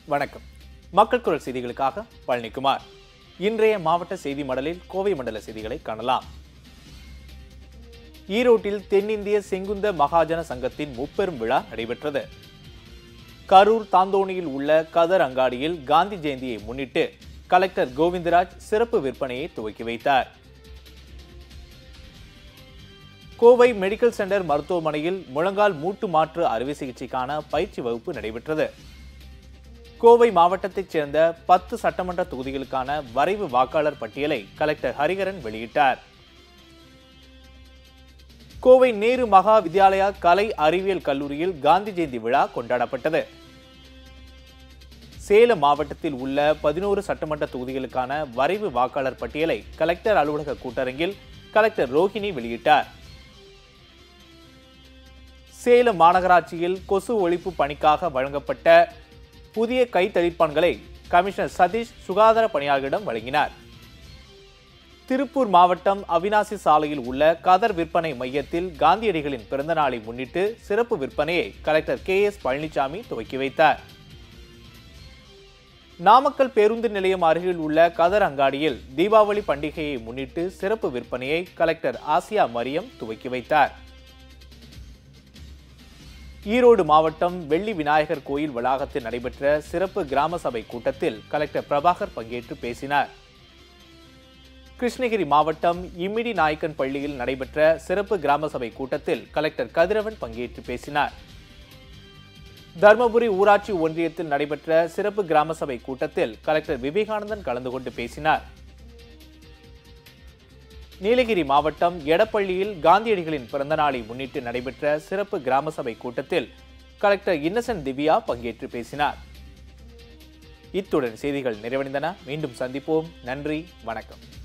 வணக்கம் மக்கள் குரல் செய்திகளுக்காக பழனிக்குமார் இன்றைய மாவட்ட செய்தி மடலில் கோவை மண்டல செய்திகளை காணலாம் ஈரோட்டில் தென்னிந்திய செங்குந்த மகாஜன சங்கத்தின் முப்பெரும் விழா நடைபெற்றது கரூர் தாந்தோணியில் உள்ள கதர் அங்காடியில் காந்தி ஜெயந்தியை முன்னிட்டு கலெக்டர் கோவிந்தராஜ் சிறப்பு விற்பனையை துவக்கி வைத்தார் கோவை மெடிக்கல் சென்டர் மருத்துவமனையில் முழங்கால் மூட்டு மாற்று அறுவை சிகிச்சைக்கான பயிற்சி வகுப்பு நடைபெற்றது கோவை மாவட்டத்தைச் சேர்ந்த பத்து சட்டமன்ற தொகுதிகளுக்கான வரைவு வாக்காளர் பட்டியலை கலெக்டர் ஹரிகரன் வெளியிட்டார் கோவை நேரு மகா வித்யாலயா கலை அறிவியல் கல்லூரியில் காந்தி ஜெயந்தி விழா கொண்டாடப்பட்டது சேலம் மாவட்டத்தில் உள்ள பதினோரு சட்டமன்ற தொகுதிகளுக்கான வரைவு வாக்காளர் பட்டியலை கலெக்டர் அலுவலக கூட்டரங்கில் கலெக்டர் ரோஹிணி வெளியிட்டார் சேலம் மாநகராட்சியில் கொசு ஒழிப்பு பணிக்காக வழங்கப்பட்ட புதிய கைத்தளிப்பான்களை கமிஷனர் சதீஷ் சுகாதார பணியாளர்களிடம் வழங்கினார் திருப்பூர் மாவட்டம் அவினாசி சாலையில் உள்ள கதர் விற்பனை மையத்தில் காந்தியடிகளின் பிறந்த நாளை முன்னிட்டு சிறப்பு விற்பனையை கலெக்டர் கே எஸ் பழனிசாமி துவக்கி வைத்தார் நாமக்கல் பேருந்து நிலையம் அருகில் உள்ள கதர் அங்காடியில் தீபாவளி பண்டிகையை முன்னிட்டு சிறப்பு விற்பனையை கலெக்டர் ஆசியா மரியம் துவக்கி வைத்தார் ஈரோடு மாவட்டம் வெள்ளி விநாயகர் கோயில் வளாகத்தில் நடைபெற்ற சிறப்பு கிராம சபை கூட்டத்தில் கலெக்டர் பிரபாகர் பங்கேற்று பேசினார் கிருஷ்ணகிரி மாவட்டம் இம்மிடி நாயக்கன் பள்ளியில் நடைபெற்ற சிறப்பு கிராம சபை கூட்டத்தில் கலெக்டர் கதிரவன் பங்கேற்று பேசினார் தர்மபுரி ஊராட்சி ஒன்றியத்தில் நடைபெற்ற சிறப்பு கிராம சபை கூட்டத்தில் கலெக்டர் விவேகானந்தன் கலந்து கொண்டு பேசினார் நீலகிரி மாவட்டம் எடப்பள்ளியில் காந்தியடிகளின் பிறந்த நாளை முன்னிட்டு நடைபெற்ற சிறப்பு கிராம சபை கூட்டத்தில் கலெக்டர் இன்னசென்ட் திவ்யா பங்கேற்று பேசினார் இத்துடன் செய்திகள் நிறைவடைந்தன மீண்டும் சந்திப்போம் நன்றி வணக்கம்